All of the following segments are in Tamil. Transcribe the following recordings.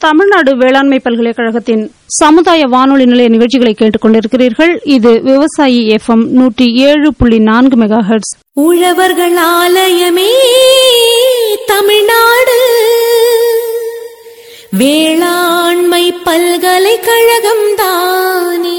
தமிழ்நாடு வேளாண்மை பல்கலைக்கழகத்தின் சமுதாய வானொலி நிலைய நிகழ்ச்சிகளை கேட்டுக் கொண்டிருக்கிறீர்கள் இது விவசாயி எஃப்எம் நூற்றி ஏழு புள்ளி நான்கு மெகா ஹெர்ட்ஸ் உழவர்கள் ஆலயமே தமிழ்நாடு வேளாண்மை பல்கலைக்கழகம் தானே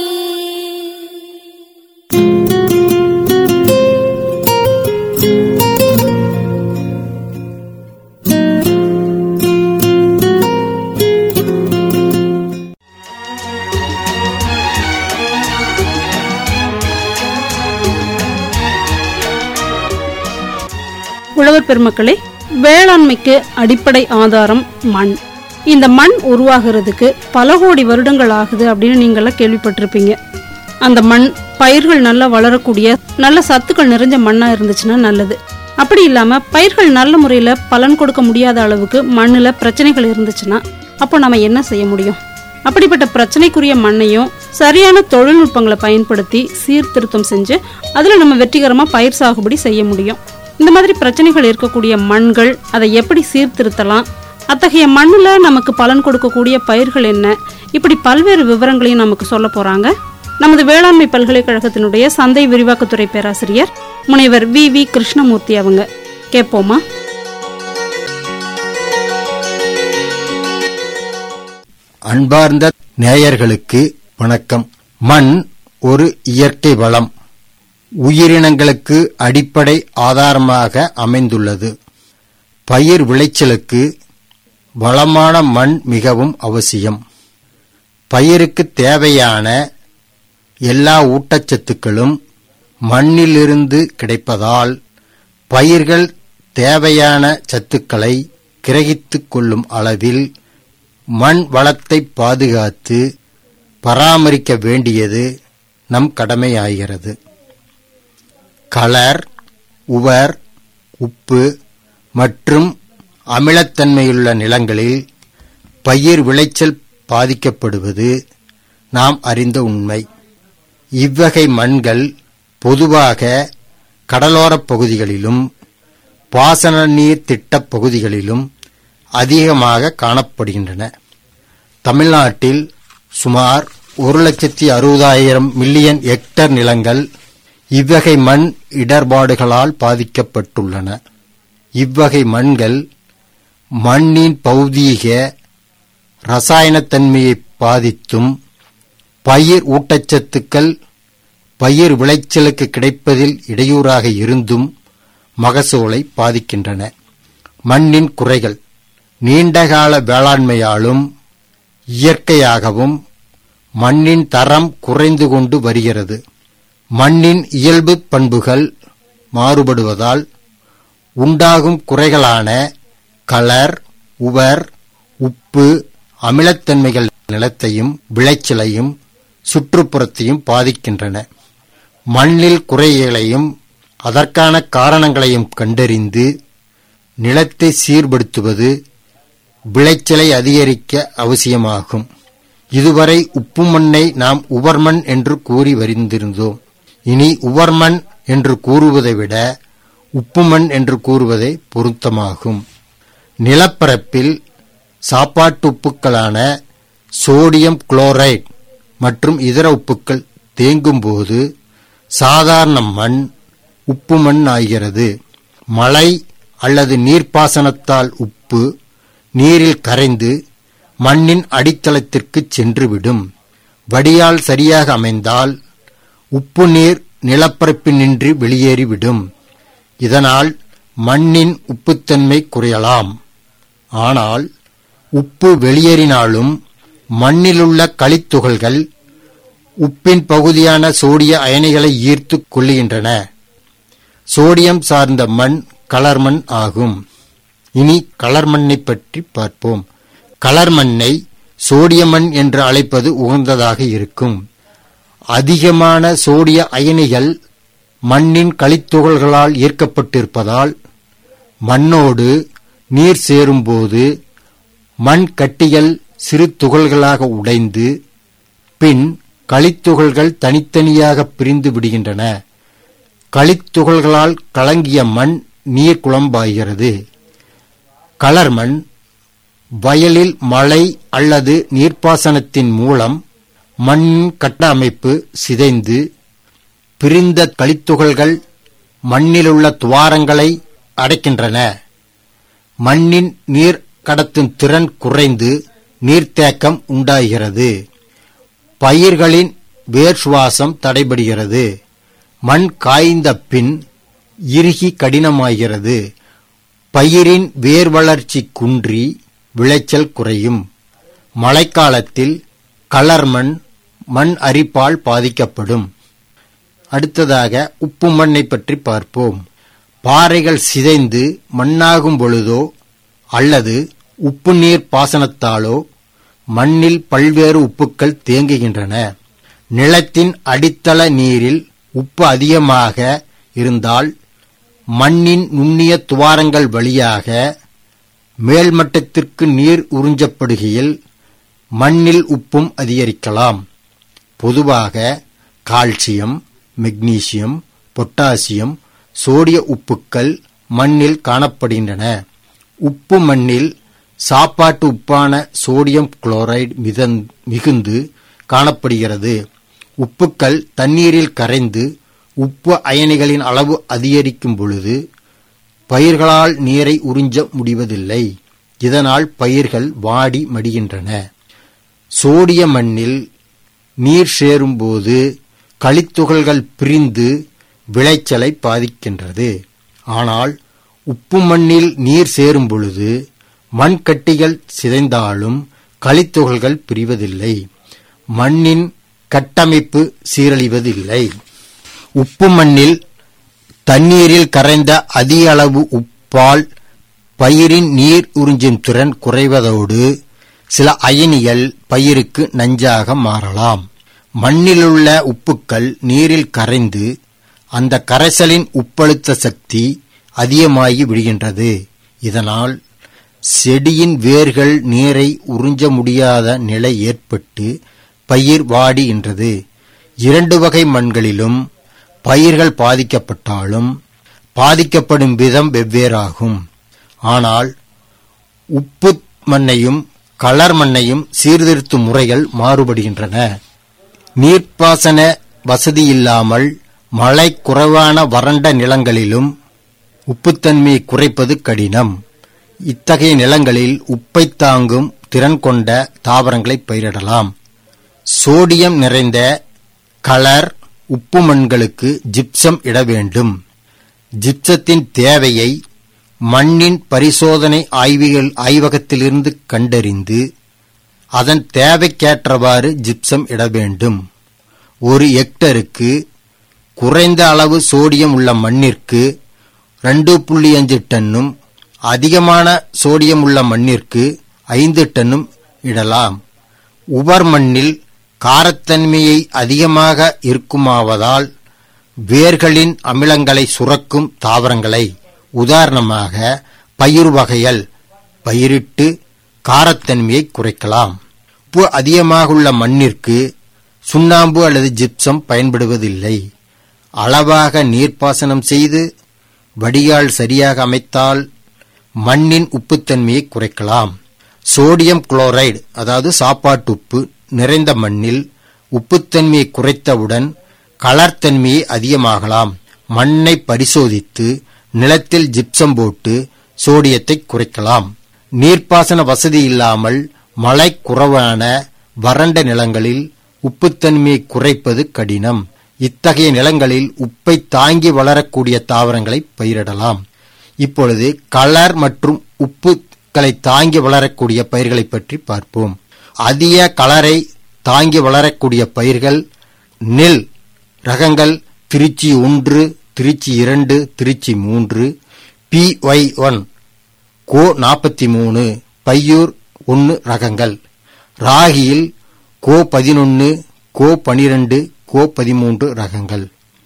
உழவர் பெருமக்களே வேளாண்மைக்கு அடிப்படை ஆதாரம் மண் இந்த மண் உருவாகிறதுக்கு பல கோடி வருடங்கள் ஆகுது அப்படின்னு நீங்களாம் கேள்விப்பட்டிருப்பீங்க அந்த மண் பயிர்கள் நல்லா வளரக்கூடிய நல்ல சத்துக்கள் நிறைஞ்ச மண்ணா இருந்துச்சுன்னா நல்லது அப்படி இல்லாம பயிர்கள் நல்ல முறையில பலன் கொடுக்க முடியாத அளவுக்கு மண்ணுல பிரச்சனைகள் இருந்துச்சுன்னா அப்போ நம்ம என்ன செய்ய முடியும் அப்படிப்பட்ட பிரச்சனைக்குரிய மண்ணையும் சரியான தொழில்நுட்பங்களை பயன்படுத்தி சீர்திருத்தம் செஞ்சு அதுல நம்ம வெற்றிகரமா பயிர் சாகுபடி செய்ய முடியும் இந்த மாதிரி பிரச்சனைகள் இருக்கக்கூடிய மண்கள் அதை எப்படி சீர்திருத்தலாம் அத்தகைய மண்ணுல நமக்கு பலன் கொடுக்கக்கூடிய பயிர்கள் என்ன இப்படி பல்வேறு விவரங்களையும் நமக்கு சொல்ல போறாங்க நமது வேளாண்மை பல்கலைக்கழகத்தினுடைய சந்தை விரிவாக்கத்துறை பேராசிரியர் முனைவர் வி வி கிருஷ்ணமூர்த்தி அவங்க கேட்போமா அன்பார்ந்த நேயர்களுக்கு வணக்கம் மண் ஒரு இயற்கை வளம் உயிரினங்களுக்கு அடிப்படை ஆதாரமாக அமைந்துள்ளது பயிர் விளைச்சலுக்கு வளமான மண் மிகவும் அவசியம் பயிருக்கு தேவையான எல்லா ஊட்டச்சத்துக்களும் மண்ணிலிருந்து கிடைப்பதால் பயிர்கள் தேவையான சத்துக்களை கிரகித்துக் கொள்ளும் அளவில் மண் வளத்தை பாதுகாத்து பராமரிக்க வேண்டியது நம் கடமையாகிறது கலர் உவர் உப்பு மற்றும் அமிலத்தன்மையுள்ள நிலங்களில் பயிர் விளைச்சல் பாதிக்கப்படுவது நாம் அறிந்த உண்மை இவ்வகை மண்கள் பொதுவாக கடலோரப் பகுதிகளிலும் பாசன நீர் திட்டப் பகுதிகளிலும் அதிகமாக காணப்படுகின்றன தமிழ்நாட்டில் சுமார் ஒரு லட்சத்தி அறுபதாயிரம் மில்லியன் ஹெக்டர் நிலங்கள் இவ்வகை மண் இடர்பாடுகளால் பாதிக்கப்பட்டுள்ளன இவ்வகை மண்கள் மண்ணின் பௌதீக ரசாயனத்தன்மையை பாதித்தும் பயிர் ஊட்டச்சத்துக்கள் பயிர் விளைச்சலுக்கு கிடைப்பதில் இடையூறாக இருந்தும் மகசூலை பாதிக்கின்றன மண்ணின் குறைகள் நீண்டகால வேளாண்மையாலும் இயற்கையாகவும் மண்ணின் தரம் குறைந்து கொண்டு வருகிறது மண்ணின் இயல்பு பண்புகள் மாறுபடுவதால் உண்டாகும் குறைகளான கலர் உவர் உப்பு அமிலத்தன்மைகள் நிலத்தையும் விளைச்சலையும் சுற்றுப்புறத்தையும் பாதிக்கின்றன மண்ணில் குறைகளையும் அதற்கான காரணங்களையும் கண்டறிந்து நிலத்தை சீர்படுத்துவது விளைச்சலை அதிகரிக்க அவசியமாகும் இதுவரை உப்பு மண்ணை நாம் உவர்மண் என்று கூறி வரிந்திருந்தோம் இனி உவர்மண் என்று கூறுவதை விட உப்புமண் என்று கூறுவதே பொருத்தமாகும் நிலப்பரப்பில் சாப்பாட்டு உப்புக்களான சோடியம் குளோரைட் மற்றும் இதர உப்புக்கள் தேங்கும்போது சாதாரண மண் உப்பு மண் ஆகிறது மழை அல்லது நீர்ப்பாசனத்தால் உப்பு நீரில் கரைந்து மண்ணின் அடித்தளத்திற்கு சென்றுவிடும் வடியால் சரியாக அமைந்தால் உப்பு நீர் நிலப்பரப்பினின்றி வெளியேறிவிடும் இதனால் மண்ணின் உப்புத்தன்மை குறையலாம் ஆனால் உப்பு வெளியேறினாலும் மண்ணிலுள்ள களித்துகள்கள் உப்பின் பகுதியான சோடிய அயனிகளை ஈர்த்து கொள்ளுகின்றன சோடியம் சார்ந்த மண் கலர் மண் ஆகும் இனி கலர் மண்ணை பற்றி பார்ப்போம் கலர் மண்ணை சோடிய மண் என்று அழைப்பது உகந்ததாக இருக்கும் அதிகமான சோடிய அயனிகள் மண்ணின் களித்துகள்களால் ஈர்க்கப்பட்டிருப்பதால் மண்ணோடு நீர் சேரும்போது மண் கட்டிகள் சிறு துகள்களாக உடைந்து பின் களித்துகள்கள் தனித்தனியாக பிரிந்து விடுகின்றன களித்துகள்களால் கலங்கிய மண் நீர் குழம்பாகிறது கலர் மண் வயலில் மழை அல்லது நீர்ப்பாசனத்தின் மூலம் மண் கட்டமைப்பு சிதைந்து பிரிந்த கழித்துகள்கள் மண்ணிலுள்ள துவாரங்களை அடைக்கின்றன மண்ணின் நீர் கடத்தும் திறன் குறைந்து நீர்த்தேக்கம் உண்டாகிறது பயிர்களின் வேர் சுவாசம் தடைபடுகிறது மண் காய்ந்த பின் இறுகி கடினமாகிறது பயிரின் வேர் வளர்ச்சி குன்றி விளைச்சல் குறையும் மழைக்காலத்தில் கலர் மண் மண் அரிப்பால் பாதிக்கப்படும் அடுத்ததாக உப்பு மண்ணை பற்றி பார்ப்போம் பாறைகள் சிதைந்து மண்ணாகும் பொழுதோ அல்லது உப்பு நீர் பாசனத்தாலோ மண்ணில் பல்வேறு உப்புக்கள் தேங்குகின்றன நிலத்தின் அடித்தள நீரில் உப்பு அதிகமாக இருந்தால் மண்ணின் நுண்ணிய துவாரங்கள் வழியாக மேல்மட்டத்திற்கு நீர் உறிஞ்சப்படுகையில் மண்ணில் உப்பும் அதிகரிக்கலாம் பொதுவாக கால்சியம் மெக்னீசியம் பொட்டாசியம் சோடிய உப்புக்கள் மண்ணில் காணப்படுகின்றன உப்பு மண்ணில் சாப்பாட்டு உப்பான சோடியம் குளோரைடு மிதந் மிகுந்து காணப்படுகிறது உப்புக்கள் தண்ணீரில் கரைந்து உப்பு அயனிகளின் அளவு அதிகரிக்கும் பொழுது பயிர்களால் நீரை உறிஞ்ச முடிவதில்லை இதனால் பயிர்கள் வாடி மடிகின்றன சோடிய மண்ணில் நீர் சேரும்போது களித்துகள்கள் பிரிந்து விளைச்சலை பாதிக்கின்றது ஆனால் உப்பு மண்ணில் நீர் சேரும் பொழுது மண்கட்டிகள் சிதைந்தாலும் களித்துகள்கள் பிரிவதில்லை மண்ணின் கட்டமைப்பு சீரழிவதில்லை உப்பு மண்ணில் தண்ணீரில் கரைந்த அதிக அளவு உப்பால் பயிரின் நீர் உறிஞ்சும் திறன் குறைவதோடு சில அயனிகள் பயிருக்கு நஞ்சாக மாறலாம் மண்ணிலுள்ள உப்புக்கள் நீரில் கரைந்து அந்த கரைசலின் உப்பழுத்த சக்தி அதிகமாகி விடுகின்றது இதனால் செடியின் வேர்கள் நீரை உறிஞ்ச முடியாத நிலை ஏற்பட்டு பயிர் வாடுகின்றது இரண்டு வகை மண்களிலும் பயிர்கள் பாதிக்கப்பட்டாலும் பாதிக்கப்படும் விதம் வெவ்வேறாகும் ஆனால் உப்பு மண்ணையும் கலர் மண்ணையும் சீர்திருத்தும் முறைகள் மாறுபடுகின்றன நீர்ப்பாசன வசதி இல்லாமல் மழை குறைவான வறண்ட நிலங்களிலும் உப்புத்தன்மையை குறைப்பது கடினம் இத்தகைய நிலங்களில் உப்பை தாங்கும் திறன் கொண்ட தாவரங்களை பயிரிடலாம் சோடியம் நிறைந்த கலர் உப்பு மண்களுக்கு ஜிப்சம் இட வேண்டும் ஜிப்சத்தின் தேவையை மண்ணின் பரிசோதனை ஆய்விகள் ஆய்வகத்திலிருந்து கண்டறிந்து அதன் தேவைக்கேற்றவாறு ஜிப்சம் இட வேண்டும் ஒரு ஹெக்டருக்கு குறைந்த அளவு சோடியம் உள்ள மண்ணிற்கு ரெண்டு புள்ளி அஞ்சு டன்னும் அதிகமான சோடியம் உள்ள மண்ணிற்கு ஐந்து டன்னும் இடலாம் உவர் மண்ணில் காரத்தன்மையை அதிகமாக இருக்குமாவதால் வேர்களின் அமிலங்களை சுரக்கும் தாவரங்களை உதாரணமாக பயிர் வகைகள் பயிரிட்டு காரத்தன்மையை குறைக்கலாம் உப்பு அதிகமாக உள்ள மண்ணிற்கு சுண்ணாம்பு அல்லது ஜிப்சம் பயன்படுவதில்லை அளவாக நீர்ப்பாசனம் செய்து வடிகால் சரியாக அமைத்தால் மண்ணின் உப்புத்தன்மையை குறைக்கலாம் சோடியம் குளோரைடு அதாவது சாப்பாட்டு உப்பு நிறைந்த மண்ணில் உப்புத்தன்மையை குறைத்தவுடன் கலர்த்தன்மையை அதிகமாகலாம் மண்ணை பரிசோதித்து நிலத்தில் ஜிப்சம் போட்டு சோடியத்தை குறைக்கலாம் நீர்ப்பாசன வசதி இல்லாமல் மழை குறைவான வறண்ட நிலங்களில் உப்புத்தன்மையை குறைப்பது கடினம் இத்தகைய நிலங்களில் உப்பை தாங்கி வளரக்கூடிய தாவரங்களை பயிரிடலாம் இப்பொழுது கலர் மற்றும் உப்புகளை தாங்கி வளரக்கூடிய பயிர்களை பற்றி பார்ப்போம் அதிக கலரை தாங்கி வளரக்கூடிய பயிர்கள் நெல் ரகங்கள் திருச்சி ஒன்று திருச்சி இரண்டு திருச்சி மூன்று பி ஒய் ஒன் கோ நாற்பத்தி மூணு பையூர் ஒன்று ரகங்கள் ராகியில் கோ பதினொன்று கோ பனிரெண்டு கோ பதிமூன்று ரகங்கள்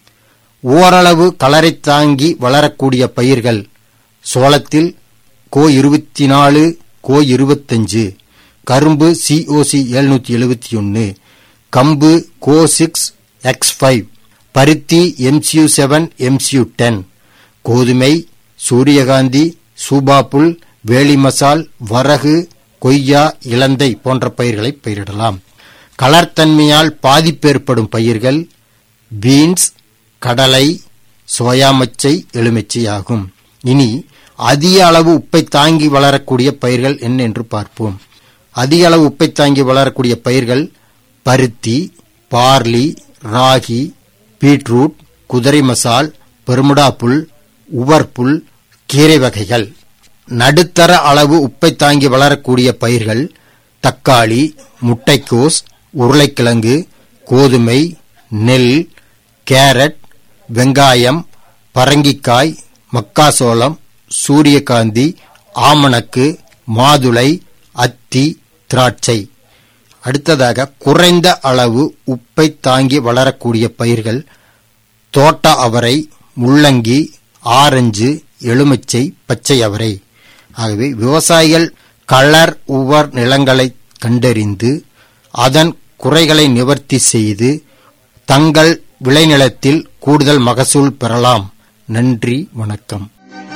ஓரளவு கலரை தாங்கி வளரக்கூடிய பயிர்கள் சோளத்தில் கோ இருபத்தி நாலு கோ இருபத்தஞ்சு கரும்பு சிஓசி எழுநூத்தி எழுபத்தி ஒன்று கம்பு கோ சிக்ஸ் எக்ஸ் ஃபைவ் பருத்தி எம்சியூ செவன் எம்சியூ டென் கோதுமை சூரியகாந்தி சூபாப்புல் வேலி மசால் வரகு கொய்யா இலந்தை போன்ற பயிர்களை பயிரிடலாம் கலர்த்தன்மையால் பாதிப்பு ஏற்படும் பயிர்கள் பீன்ஸ் கடலை சோயாமச்சை எலுமிச்சை ஆகும் இனி அதிக அளவு உப்பை தாங்கி வளரக்கூடிய பயிர்கள் என்ன என்று பார்ப்போம் அதிக அளவு உப்பை தாங்கி வளரக்கூடிய பயிர்கள் பருத்தி பார்லி ராகி பீட்ரூட் குதிரை மசால் பெருமுடா புல் உவர்புல் கீரை வகைகள் நடுத்தர அளவு உப்பை தாங்கி வளரக்கூடிய பயிர்கள் தக்காளி முட்டைக்கோஸ் உருளைக்கிழங்கு கோதுமை நெல் கேரட் வெங்காயம் பரங்கிக்காய் மக்காசோளம் சூரியகாந்தி ஆமணக்கு மாதுளை அத்தி திராட்சை அடுத்ததாக குறைந்த அளவு உப்பை தாங்கி வளரக்கூடிய பயிர்கள் தோட்ட அவரை முள்ளங்கி ஆரஞ்சு எலுமிச்சை பச்சை அவரை ஆகவே விவசாயிகள் களர் உவர் நிலங்களை கண்டறிந்து அதன் குறைகளை நிவர்த்தி செய்து தங்கள் விளைநிலத்தில் கூடுதல் மகசூல் பெறலாம் நன்றி வணக்கம்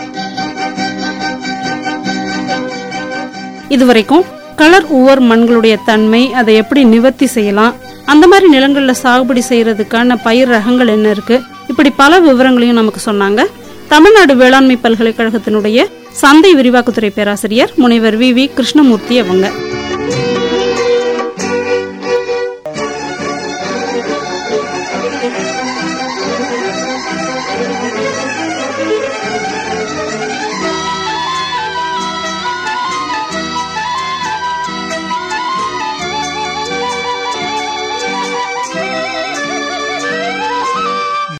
இதுவரைக்கும் கலர் உவர் மண்களுடைய தன்மை அதை எப்படி நிவர்த்தி செய்யலாம் அந்த மாதிரி நிலங்கள்ல சாகுபடி செய்யறதுக்கான பயிர் ரகங்கள் என்ன இருக்கு இப்படி பல விவரங்களையும் நமக்கு சொன்னாங்க தமிழ்நாடு வேளாண்மை பல்கலைக்கழகத்தினுடைய சந்தை விரிவாக்கத்துறை பேராசிரியர் முனைவர் வி வி கிருஷ்ணமூர்த்தி அவங்க